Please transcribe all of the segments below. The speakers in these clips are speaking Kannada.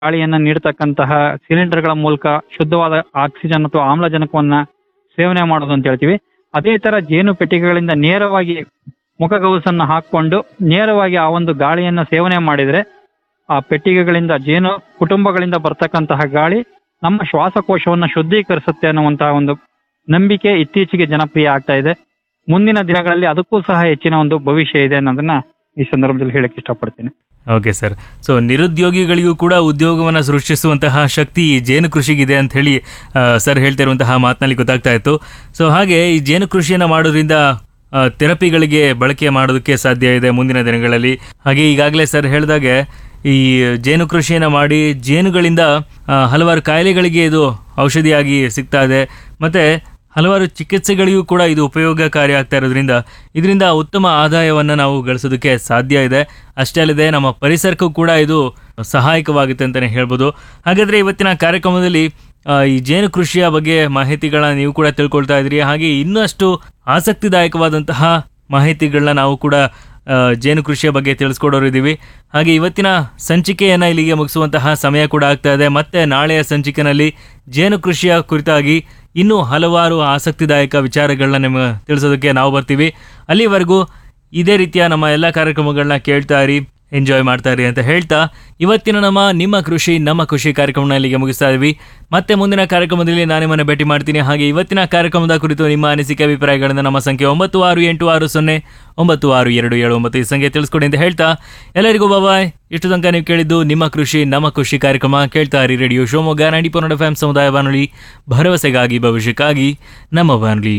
ಗಾಳಿಯನ್ನ ನೀಡತಕ್ಕಂತಹ ಸಿಲಿಂಡರ್ಗಳ ಮೂಲಕ ಶುದ್ಧವಾದ ಆಕ್ಸಿಜನ್ ಅಥವಾ ಆಮ್ಲಜನಕವನ್ನ ಸೇವನೆ ಮಾಡೋದು ಅಂತ ಹೇಳ್ತೀವಿ ಅದೇ ತರ ಜೇನು ಪೆಟ್ಟಿಗೆಗಳಿಂದ ನೇರವಾಗಿ ಮುಖಗವಸನ್ನ ಹಾಕೊಂಡು ನೇರವಾಗಿ ಆ ಒಂದು ಗಾಳಿಯನ್ನ ಸೇವನೆ ಮಾಡಿದ್ರೆ ಆ ಪೆಟ್ಟಿಗೆಗಳಿಂದ ಜೇನು ಕುಟುಂಬಗಳಿಂದ ಬರ್ತಕ್ಕಂತಹ ಗಾಳಿ ನಮ್ಮ ಶ್ವಾಸಕೋಶವನ್ನ ಶುದ್ಧೀಕರಿಸುತ್ತೆ ಅನ್ನುವಂತಹ ಒಂದು ನಂಬಿಕೆ ಇತ್ತೀಚೆಗೆ ಜನಪ್ರಿಯ ಆಗ್ತಾ ಇದೆ ಮುಂದಿನ ದಿನಗಳಲ್ಲಿ ಅದಕ್ಕೂ ಸಹ ಹೆಚ್ಚಿನ ಒಂದು ಭವಿಷ್ಯ ಇದೆ ಅನ್ನೋದನ್ನ ಈ ಸಂದರ್ಭದಲ್ಲಿ ಹೇಳಕ್ ಇಷ್ಟಪಡ್ತೀನಿ ಓಕೆ ಸರ್ ಸೊ ನಿರುದ್ಯೋಗಿಗಳಿಗೂ ಕೂಡ ಉದ್ಯೋಗವನ್ನು ಸೃಷ್ಟಿಸುವಂತಹ ಶಕ್ತಿ ಈ ಜೇನು ಕೃಷಿಗಿದೆ ಅಂತ ಹೇಳಿ ಆ, ಸರ್ ಹೇಳ್ತಾ ಇರುವಂತಹ ಮಾತಿನಲ್ಲಿ ಗೊತ್ತಾಗ್ತಾ ಇತ್ತು ಸೊ ಹಾಗೆ ಈ ಜೇನು ಕೃಷಿಯನ್ನು ಮಾಡೋದ್ರಿಂದ ಆ, ಥೆರಪಿಗಳಿಗೆ ಬಳಕೆ ಮಾಡೋದಕ್ಕೆ ಸಾಧ್ಯ ಇದೆ ಮುಂದಿನ ದಿನಗಳಲ್ಲಿ ಹಾಗೆ ಈಗಾಗಲೇ ಸರ್ ಹೇಳಿದಾಗೆ ಈ ಜೇನು ಕೃಷಿಯನ್ನು ಮಾಡಿ ಜೇನುಗಳಿಂದ ಆ, ಹಲವಾರು ಕಾಯಿಲೆಗಳಿಗೆ ಇದು ಔಷಧಿಯಾಗಿ ಸಿಗ್ತಾ ಇದೆ ಮತ್ತೆ ಹಲವಾರು ಚಿಕಿತ್ಸೆಗಳಿಗೂ ಕೂಡ ಇದು ಉಪಯೋಗಕಾರಿ ಆಗ್ತಾ ಇರೋದ್ರಿಂದ ಇದರಿಂದ ಉತ್ತಮ ಆದಾಯವನ್ನು ನಾವು ಗಳಿಸೋದಕ್ಕೆ ಸಾಧ್ಯ ಇದೆ ಅಷ್ಟೇ ಅಲ್ಲದೆ ನಮ್ಮ ಪರಿಸರಕ್ಕೂ ಕೂಡ ಇದು ಸಹಾಯಕವಾಗುತ್ತೆ ಅಂತಲೇ ಹೇಳ್ಬೋದು ಹಾಗಾದರೆ ಇವತ್ತಿನ ಕಾರ್ಯಕ್ರಮದಲ್ಲಿ ಆ, ಈ ಜೇನು ಕೃಷಿಯ ಬಗ್ಗೆ ಮಾಹಿತಿಗಳನ್ನ ನೀವು ಕೂಡ ತಿಳ್ಕೊಳ್ತಾ ಇದ್ರಿ ಹಾಗೆ ಇನ್ನಷ್ಟು ಆಸಕ್ತಿದಾಯಕವಾದಂತಹ ಮಾಹಿತಿಗಳನ್ನ ನಾವು ಕೂಡ ಆ, ಜೇನು ಕೃಷಿಯ ಬಗ್ಗೆ ತಿಳಿಸ್ಕೊಡೋರು ಇದ್ದೀವಿ ಹಾಗೆ ಇವತ್ತಿನ ಸಂಚಿಕೆಯನ್ನು ಇಲ್ಲಿಗೆ ಮುಗಿಸುವಂತಹ ಸಮಯ ಕೂಡ ಆಗ್ತಾ ಇದೆ ಮತ್ತೆ ನಾಳೆಯ ಸಂಚಿಕೆನಲ್ಲಿ ಜೇನು ಕೃಷಿಯ ಕುರಿತಾಗಿ ಇನ್ನೂ ಹಲವಾರು ಆಸಕ್ತಿದಾಯಕ ವಿಚಾರಗಳನ್ನ ನಿಮಗೆ ತಿಳಿಸೋದಕ್ಕೆ ನಾವು ಬರ್ತೀವಿ ಅಲ್ಲಿವರೆಗೂ ಇದೇ ರೀತಿಯ ನಮ್ಮ ಎಲ್ಲ ಕಾರ್ಯಕ್ರಮಗಳನ್ನ ಕೇಳ್ತಾ ಇರಿ ಎಂಜಾಯ್ ಮಾಡ್ತಾ ಇರಿ ಅಂತ ಹೇಳ್ತಾ ಇವತ್ತಿನ ನಮ್ಮ ನಿಮ್ಮ ಕೃಷಿ ನಮ್ಮ ಕೃಷಿ ಕಾರ್ಯಕ್ರಮನ ಇಲ್ಲಿಗೆ ಮುಗಿಸ್ತಾ ಇದ್ವಿ ಮತ್ತೆ ಮುಂದಿನ ಕಾರ್ಯಕ್ರಮದಲ್ಲಿ ನಾನು ನಿಮ್ಮನ್ನು ಭೇಟಿ ಮಾಡ್ತೀನಿ ಹಾಗೆ ಇವತ್ತಿನ ಕಾರ್ಯಕ್ರಮದ ಕುರಿತು ನಿಮ್ಮ ಅನಿಸಿಕೆ ಅಭಿಪ್ರಾಯಗಳನ್ನು ನಮ್ಮ ಸಂಖ್ಯೆ ಒಂಬತ್ತು ಆರು ಎಂಟು ಆರು ಸೊನ್ನೆ ಒಂಬತ್ತು ಆರು ಎರಡು ಏಳು ಒಂಬತ್ತು ಈ ಸಂಖ್ಯೆ ತಿಳಿಸ್ಕೊಡಿ ಅಂತ ಹೇಳ್ತಾ ಎಲ್ಲರಿಗೂ ಬಾಯ್ ಇಷ್ಟು ತನಕ ನೀವು ಕೇಳಿದ್ದು ನಿಮ್ಮ ಕೃಷಿ ನಮ್ಮ ಕೃಷಿ ಕಾರ್ಯಕ್ರಮ ಕೇಳ್ತಾ ಇರಿ radio Shivamogga ninety four F M ಸಮುದಾಯ ಬಾನುಲಿ ಭರವಸೆಗಾಗಿ ಭವಿಷ್ಯಕ್ಕಾಗಿ ನಮ್ಮ ಬಾನುಲಿ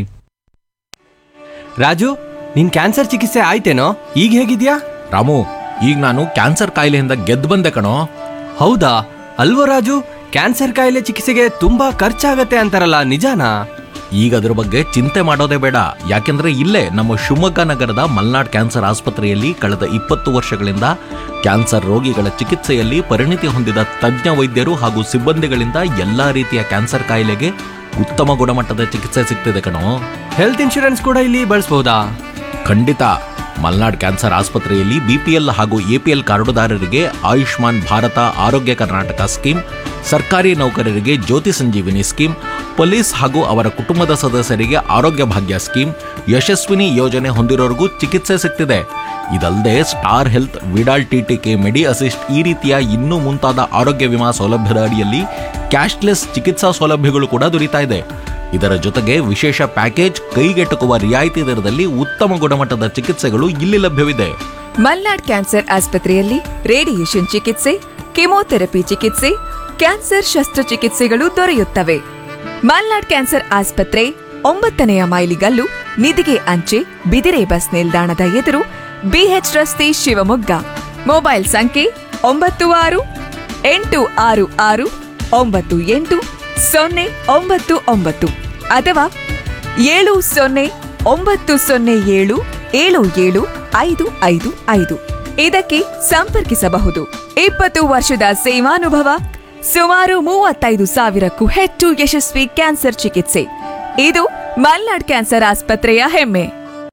ರಾಜು ನಿನ್ ಕ್ಯಾನ್ಸರ್ ಚಿಕಿತ್ಸೆ ಆಯ್ತೇನೋ ಈಗ ಹೇಗಿದ್ಯಾ ರಾಮು ಈಗ ನಾನು ಕ್ಯಾನ್ಸರ್ ಕಾಯಿಲೆಯಿಂದ ಗೆದ್ದು ಬಂದೆ ಕಣೋ ಹೌದಾ ಅಲ್ವೋ ರಾಜು ಕ್ಯಾನ್ಸರ್ ಕಾಯಿಲೆ ಚಿಕಿತ್ಸೆಗೆ ತುಂಬಾ ಖರ್ಚಾಗತ್ತೆ ಅಂತಾರಲ್ಲ ನಿಜಾನಾ ಈಗ ಅದ್ರ ಬಗ್ಗೆ ಚಿಂತೆ ಮಾಡೋದೇ ಬೇಡ ಯಾಕೆಂದ್ರೆ ಇಲ್ಲೇ ನಮ್ಮ ಶಿವಮೊಗ್ಗ ನಗರದ ಮಲ್ನಾಡ್ ಕ್ಯಾನ್ಸರ್ ಆಸ್ಪತ್ರೆಯಲ್ಲಿ ಕಳೆದ ಇಪ್ಪತ್ತು ವರ್ಷಗಳಿಂದ ಕ್ಯಾನ್ಸರ್ ರೋಗಿಗಳ ಚಿಕಿತ್ಸೆಯಲ್ಲಿ ಪರಿಣಿತಿ ಹೊಂದಿದ ತಜ್ಞ ವೈದ್ಯರು ಹಾಗೂ ಸಿಬ್ಬಂದಿಗಳಿಂದ ಎಲ್ಲಾ ರೀತಿಯ ಕ್ಯಾನ್ಸರ್ ಕಾಯಿಲೆಗೆ ಉತ್ತಮ ಗುಣಮಟ್ಟದ ಚಿಕಿತ್ಸೆ ಸಿಗ್ತಿದೆ ಕಣೋ ಹೆಲ್ತ್ ಇನ್ಶೂರೆನ್ಸ್ ಕೂಡ ಇಲ್ಲಿ ಬಳಸ್ಬೋದಾ ಖಂಡಿತ ಮಲ್ನಾಡ್ ಕ್ಯಾನ್ಸರ್ ಆಸ್ಪತ್ರೆಯಲ್ಲಿ ಬಿಪಿಎಲ್ ಹಾಗೂ ಎಪಿಎಲ್ ಕಾರ್ಡುದಾರರಿಗೆ ಆಯುಷ್ಮಾನ್ ಭಾರತ ಆರೋಗ್ಯ ಕರ್ನಾಟಕ ಸ್ಕೀಮ್ ಸರ್ಕಾರಿ ನೌಕರರಿಗೆ ಜ್ಯೋತಿ ಸಂಜೀವಿನಿ ಸ್ಕೀಮ್ ಪೊಲೀಸ್ ಹಾಗೂ ಅವರ ಕುಟುಂಬದ ಸದಸ್ಯರಿಗೆ ಆರೋಗ್ಯ ಭಾಗ್ಯ ಸ್ಕೀಮ್ ಯಶಸ್ವಿನಿ ಯೋಜನೆ ಹೊಂದಿರೋರಿಗೂ ಚಿಕಿತ್ಸೆ ಸಿಗ್ತಿದೆ ಇದಲ್ಲದೆ Star Health Vidal TTK Medi Assist ಈ ರೀತಿಯ ಇನ್ನೂ ಮುಂತಾದ ಆರೋಗ್ಯ ವಿಮಾ ಸೌಲಭ್ಯದ ಅಡಿಯಲ್ಲಿ ಕ್ಯಾಶ್ಲೆಸ್ ಚಿಕಿತ್ಸಾ ಸೌಲಭ್ಯಗಳು ಕೂಡ ದೊರೀತಾ ಇದೆ ಇದರ ಜೊತೆಗೆ ವಿಶೇಷ ಪ್ಯಾಕೇಜ್ ಕೈಗೆಟುಕುವ ರಿಯಾಯಿತಿ ದರದಲ್ಲಿ ಉತ್ತಮ ಗುಣಮಟ್ಟದ ಚಿಕಿತ್ಸೆಗಳು ಇಲ್ಲಿ ಲಭ್ಯವಿದೆ ಮಲ್ನಾಡ್ ಕ್ಯಾನ್ಸರ್ ಆಸ್ಪತ್ರೆಯಲ್ಲಿ ರೇಡಿಯೇಷನ್ ಚಿಕಿತ್ಸೆ ಕೆಮೊಥೆರಪಿ ಚಿಕಿತ್ಸೆ ಕ್ಯಾನ್ಸರ್ ಶಸ್ತ್ರಚಿಕಿತ್ಸೆಗಳು ದೊರೆಯುತ್ತವೆ ಮಲ್ನಾಡ್ ಕ್ಯಾನ್ಸರ್ ಆಸ್ಪತ್ರೆ ಒಂಬತ್ತನೆಯ ಮೈಲಿಗಲ್ಲು ನಿಧಿಗೆ ಅಂಚೆ ಬಿದಿರೆ ಬಸ್ ನಿಲ್ದಾಣದ ಎದುರು ಬಿಎಚ್ ರಸ್ತೆ ಶಿವಮೊಗ್ಗ ಮೊಬೈಲ್ ಸಂಖ್ಯೆ ಒಂಬತ್ತು ಆರು ಎಂಟು ಆರು ಆರು ಒಂಬತ್ತು ಎಂಟು ಸೊನ್ನೆ ಒಂಬತ್ತು ಒಂಬತ್ತು ಅಥವಾ ಏಳು ಸೊನ್ನೆ ಒಂಬತ್ತು ಸೊನ್ನೆ ಏಳು ಏಳು ಏಳು ಐದು ಐದು ಐದು ಇದಕ್ಕೆ ಸಂಪರ್ಕಿಸಬಹುದು ಇಪ್ಪತ್ತು ವರ್ಷದ ಸೇವಾನುಭವ ಸುಮಾರು ಮೂವತ್ತೈದು ಸಾವಿರಕ್ಕೂ ಹೆಚ್ಚು ಯಶಸ್ವಿ ಕ್ಯಾನ್ಸರ್ ಚಿಕಿತ್ಸೆ ಇದು ಮಲ್ನಾಡ್ ಕ್ಯಾನ್ಸರ್ ಆಸ್ಪತ್ರೆಯ ಹೆಮ್ಮೆ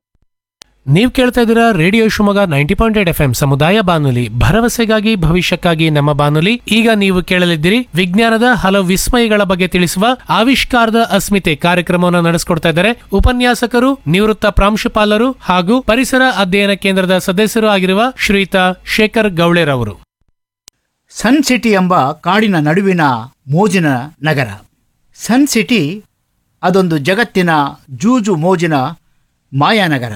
ನೀವು ಕೇಳ್ತಾ ಇದ್ದೀರಾ radio Shivamogga ninety point eight F M ಸಮುದಾಯ ಬಾನುಲಿ ಭರವಸೆಗಾಗಿ ಭವಿಷ್ಯಕ್ಕಾಗಿ ನಮ್ಮ ಬಾನುಲಿ ಈಗ ನೀವು ಕೇಳಲಿದ್ದೀರಿ ವಿಜ್ಞಾನದ ಹಲವು ವಿಸ್ಮಯಗಳ ಬಗ್ಗೆ ತಿಳಿಸುವ ಆವಿಷ್ಕಾರದ ಅಸ್ಮಿತೆ ಕಾರ್ಯಕ್ರಮವನ್ನು ನಡೆಸಿಕೊಡ್ತಾ ಇದ್ದಾರೆ ಉಪನ್ಯಾಸಕರು ನಿವೃತ್ತ ಪ್ರಾಂಶುಪಾಲರು ಹಾಗೂ ಪರಿಸರ ಅಧ್ಯಯನ ಕೇಂದ್ರದ ಸದಸ್ಯರು ಆಗಿರುವ ಶ್ರೀಯುತ ಶೇಖರ್ ಗೌಳೆರವರು ಸನ್ ಸಿಟಿ ಎಂಬ ಕಾಡಿನ ನಡುವಿನ ಮೋಜಿನ ನಗರ ಸನ್ ಸಿಟಿ ಅದೊಂದು ಜಗತ್ತಿನ ಜೂಜು ಮೋಜಿನ ಮಾಯಾನಗರ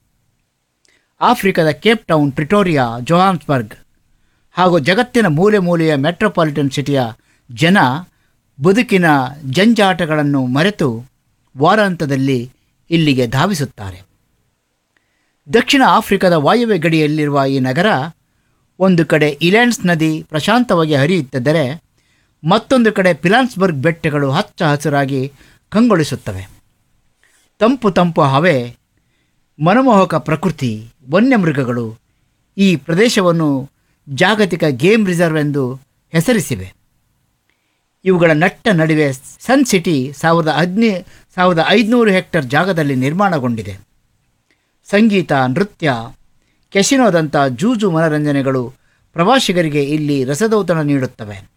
ಆಫ್ರಿಕಾದ ಕೇಪ್ ಟೌನ್ ಪ್ರಿಟೋರಿಯಾ ಜೊಹಾನ್ಸ್ಬರ್ಗ್ ಹಾಗೂ ಜಗತ್ತಿನ ಮೂಲೆ ಮೂಲೆಯ ಮೆಟ್ರೋಪಾಲಿಟನ್ ಸಿಟಿಯ ಜನ ಬದುಕಿನ ಜಂಜಾಟಗಳನ್ನು ಮರೆತು ವಾರಾಂತದಲ್ಲಿ ಇಲ್ಲಿಗೆ ಧಾವಿಸುತ್ತಾರೆ ದಕ್ಷಿಣ ಆಫ್ರಿಕಾದ ವಾಯವ್ಯ ಗಡಿಯಲ್ಲಿರುವ ಈ ನಗರ ಒಂದು ಕಡೆ ಇಲ್ಯಾಂಡ್ಸ್ ನದಿ ಪ್ರಶಾಂತವಾಗಿ ಹರಿಯುತ್ತಿದ್ದರೆ ಮತ್ತೊಂದು ಕಡೆ ಪಿಲಾನ್ಸ್ಬರ್ಗ್ ಬೆಟ್ಟಗಳು ಹಚ್ಚ ಹಸಿರಾಗಿ ಕಂಗೊಳಿಸುತ್ತವೆ ತಂಪು ತಂಪು ಹವೆ ಮನಮೋಹಕ ಪ್ರಕೃತಿ ವನ್ಯಮೃಗಗಳು ಈ ಪ್ರದೇಶವನ್ನು ಜಾಗತಿಕ ಗೇಮ್ ರಿಸರ್ವ್ ಎಂದು ಹೆಸರಿಸಿವೆ ಇವುಗಳ ನಟ್ಟ ನಡುವೆ ಸನ್ ಸಿಟಿ ಸಾವಿರದ ಹದಿನೇ ಸಾವಿರದ ಐದುನೂರು ಹೆಕ್ಟರ್ ಜಾಗದಲ್ಲಿ ನಿರ್ಮಾಣಗೊಂಡಿದೆ ಸಂಗೀತ ನೃತ್ಯ ಕೆಸಿನೋದಂಥ ಜೂಜು ಮನರಂಜನೆಗಳು ಪ್ರವಾಸಿಗರಿಗೆ ಇಲ್ಲಿ ರಸದೌತಣ ನೀಡುತ್ತವೆ